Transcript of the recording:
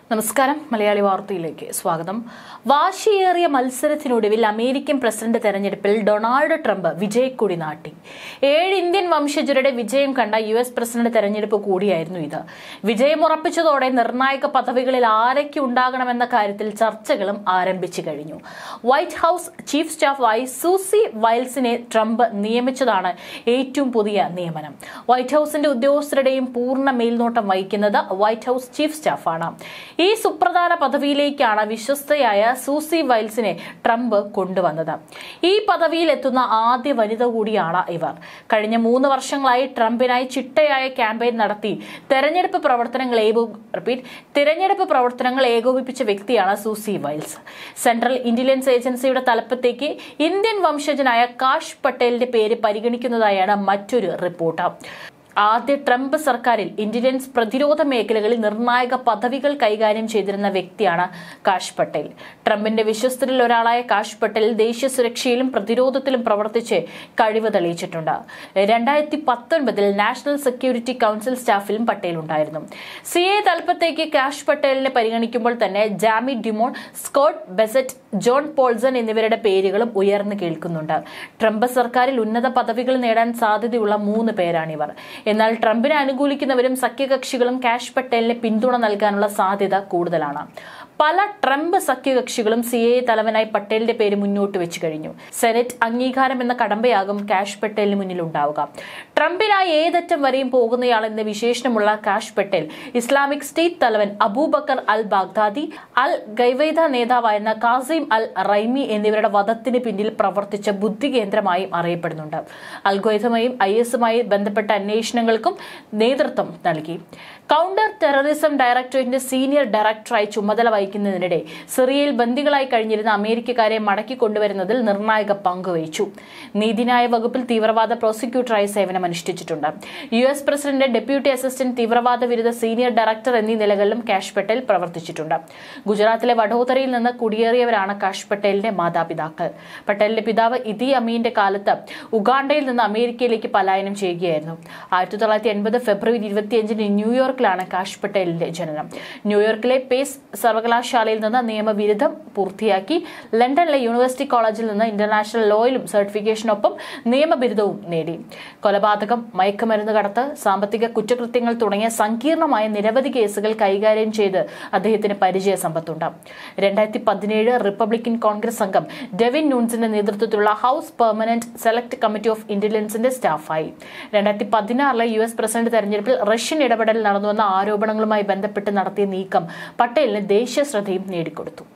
നമസ്കാരം മലയാളി വാർത്തയിലേക്ക് സ്വാഗതം വാശിയേറിയ മത്സരത്തിനൊടുവിൽ അമേരിക്കൻ പ്രസിഡന്റ് തെരഞ്ഞെടുപ്പിൽ ഡൊണാൾഡ് ട്രംപ് വിജയക്കൊടി നാട്ടി ഏഴ് ഇന്ത്യൻ വംശജരുടെ വിജയം കണ്ട യു എസ് പ്രസിഡന്റ് തെരഞ്ഞെടുപ്പ് കൂടിയായിരുന്നു ഇത് വിജയം ഉറപ്പിച്ചതോടെ നിർണായക പദവികളിൽ ആരൊക്കെ ഉണ്ടാകണമെന്ന കാര്യത്തിൽ ചർച്ചകളും ആരംഭിച്ചു കഴിഞ്ഞു വൈറ്റ് ഹൌസ് ചീഫ് സ്റ്റാഫായി സൂസി വൈൽസിനെ ട്രംപ് നിയമിച്ചതാണ് ഏറ്റവും പുതിയ നിയമനം വൈറ്റ് ഹൌസിന്റെ ഉദ്യോഗസ്ഥരുടെയും പൂർണ്ണ മേൽനോട്ടം വഹിക്കുന്നത് വൈറ്റ് ഹൌസ് ചീഫ് സ്റ്റാഫാണ് ഈ സുപ്രധാന പദവിയിലേക്കാണ് വിശ്വസ്തയായ സൂസി വൈൽസിനെ ട്രംപ് കൊണ്ടുവന്നത് ഈ പദവിയിൽ എത്തുന്ന ആദ്യ വനിത കൂടിയാണ് ഇവർ കഴിഞ്ഞ മൂന്ന് വർഷങ്ങളായി ട്രംപിനായി ചിട്ടയായ ക്യാമ്പയിൻ നടത്തി തെരഞ്ഞെടുപ്പ് പ്രവർത്തനങ്ങൾ ഏകോ- റിപ്പീറ്റ് തിരഞ്ഞെടുപ്പ് പ്രവർത്തനങ്ങൾ ഏകോപിപ്പിച്ച വ്യക്തിയാണ് സൂസി വൈൽസ് സെൻട്രൽ ഇന്റലിജൻസ് ഏജൻസിയുടെ തലപ്പത്തേക്ക് ഇന്ത്യൻ വംശജനായ കാഷ് പട്ടേലിന്റെ പേര് പരിഗണിക്കുന്നതായാണ് മറ്റൊരു റിപ്പോർട്ട് ആദ്യ ട്രംപ് സർക്കാരിൽ ഇന്റലിജൻസ് പ്രതിരോധ മേഖലകളിൽ നിർണായക പദവികൾ കൈകാര്യം ചെയ്തിരുന്ന വ്യക്തിയാണ് കാഷ് പട്ടേൽ ട്രംപിന്റെ വിശ്വസ്തരിൽ ഒരാളായ കാഷ് പട്ടേൽ ദേശീയ സുരക്ഷയിലും പ്രതിരോധത്തിലും പ്രവർത്തിച്ച് കഴിവ് തെളിയിച്ചിട്ടുണ്ട് രണ്ടായിരത്തി പത്തൊൻപതിൽ നാഷണൽ സെക്യൂരിറ്റി കൌൺസിൽ സ്റ്റാഫിലും പട്ടേൽ ഉണ്ടായിരുന്നു സി എ തലപ്പത്തേക്ക് കാഷ് പട്ടേലിനെ പരിഗണിക്കുമ്പോൾ തന്നെ Jamie Dimon Scott Bessent John Paulson എന്നിവരുടെ പേരുകളും ഉയർന്നു കേൾക്കുന്നുണ്ട് ട്രംപ് സർക്കാരിൽ ഉന്നത പദവികൾ നേടാൻ സാധ്യതയുള്ള മൂന്ന് പേരാണിവർ എന്നാൽ ട്രംപിനെ അനുകൂലിക്കുന്നവരും സഖ്യകക്ഷികളും കാഷ് പട്ടേലിന് പിന്തുണ നൽകാനുള്ള സാധ്യത കൂടുതലാണ് പല ട്രംപ് സഖ്യകക്ഷികളും സി എ തലവനായി പട്ടേലിന്റെ പേര് മുന്നോട്ട് വെച്ച് കഴിഞ്ഞു സെനറ്റ് അംഗീകാരം എന്ന കടമ്പയാകും കാഷ് പട്ടേലിന് മുന്നിൽ ഉണ്ടാവുക ട്രംപിനായി ഏതറ്റം വരെയും പോകുന്നയാൾ എന്ന വിശേഷണമുള്ള കാഷ് പട്ടേൽ ഇസ്ലാമിക് സ്റ്റേറ്റ് തലവൻ അബൂബക്കർ അൽ ബാഗ്ദാദി അൽ ഗൈവൈദ നേതാവായിരുന്ന കാസിം അൽ റൈമി എന്നിവരുടെ വധത്തിന് പിന്നിൽ പ്രവർത്തിച്ച ബുദ്ധി കേന്ദ്രമായും അറിയപ്പെടുന്നുണ്ട് അൽഗോയുമായി ഐ എസുമായി ബന്ധപ്പെട്ട അന്വേഷണങ്ങൾക്കും നേതൃത്വം നൽകി കൗണ്ടർ ടെററിസം ഡയറക്ടറേറ്റിന്റെ സീനിയർ ഡയറക്ടറായി ചുമതല വഹിക്കുന്നതിനിടെ സിറിയയിൽ ബന്ദികളായി കഴിഞ്ഞിരുന്ന അമേരിക്കക്കാരെ മടക്കി കൊണ്ടുവരുന്നതിൽ നിർണായക പങ്ക് വഹിച്ചു നീതിന്യായ വകുപ്പിൽ തീവ്രവാദ പ്രോസിക്യൂട്ടറായി സേവനമനുഷ്ഠിച്ചിട്ടുണ്ട് U S president deputy assistant തീവ്രവാദ വിരുദ്ധ സീനിയർ ഡയറക്ടർ എന്നീ നിലകളിലും കാഷ് പട്ടേൽ പ്രവർത്തിച്ചിട്ടുണ്ട് ഗുജറാത്തിലെ വഡോദരയിൽ നിന്ന് കുടിയേറിയവരാണ് കാഷ് പട്ടേലിന്റെ മാതാപിതാക്കൾ പട്ടേലിന്റെ പിതാവ് ഇതി അമീന്റെ കാലത്ത് ഉഗാണ്ടയിൽ നിന്ന് അമേരിക്കയിലേക്ക് പലായനം ചെയ്യുകയായിരുന്നു ആയിരത്തി തൊള്ളായിരത്തി എൺപത് ഫെബ്രുവരി ഇരുപത്തിയഞ്ചിന് ന്യൂയോർക്കിലാണ് കാഷ് പട്ടേലിന്റെ ജനനം ന്യൂയോർക്കിലെ പേസ് സർവകലാശാലയിൽ നിന്ന് നിയമബിരുദം പൂർത്തിയാക്കി ലണ്ടനിലെ യൂണിവേഴ്സിറ്റി കോളേജിൽ നിന്ന് ഇന്റർനാഷണൽ ലോയിലും സർട്ടിഫിക്കേഷനൊപ്പം നിയമബിരുദവും നേടി കൊലപാതകം മയക്കുമരുന്ന് കടത്ത് സാമ്പത്തിക കുറ്റകൃത്യങ്ങൾ തുടങ്ങിയ സങ്കീർണമായ നിരവധി കേസുകൾ കൈകാര്യം ചെയ്ത് അദ്ദേഹത്തിന് പരിചയ സമ്പത്തുണ്ട് രണ്ടായിരത്തി പതിനേഴ് റിപ്പബ്ലിക്കൻ കോൺഗ്രസ് അംഗം ഡെവിൻ നൂൺസിന്റെ നേതൃത്വത്തിലുള്ള House permanent select committee of ഇന്റലിജൻസിന്റെ സ്റ്റാഫായി രണ്ടായിരത്തി പതിനാറിലെ യു എസ് പ്രസിഡന്റ് തെരഞ്ഞെടുപ്പിൽ റഷ്യൻ ഇടപെടൽ നടന്നുവെന്ന ആരോപണങ്ങളുമായി ബന്ധപ്പെട്ട് നടത്തിയ നീക്കം പട്ടേലിന് ദേശീയ ശ്രദ്ധയും നേടിക്കൊടുത്തു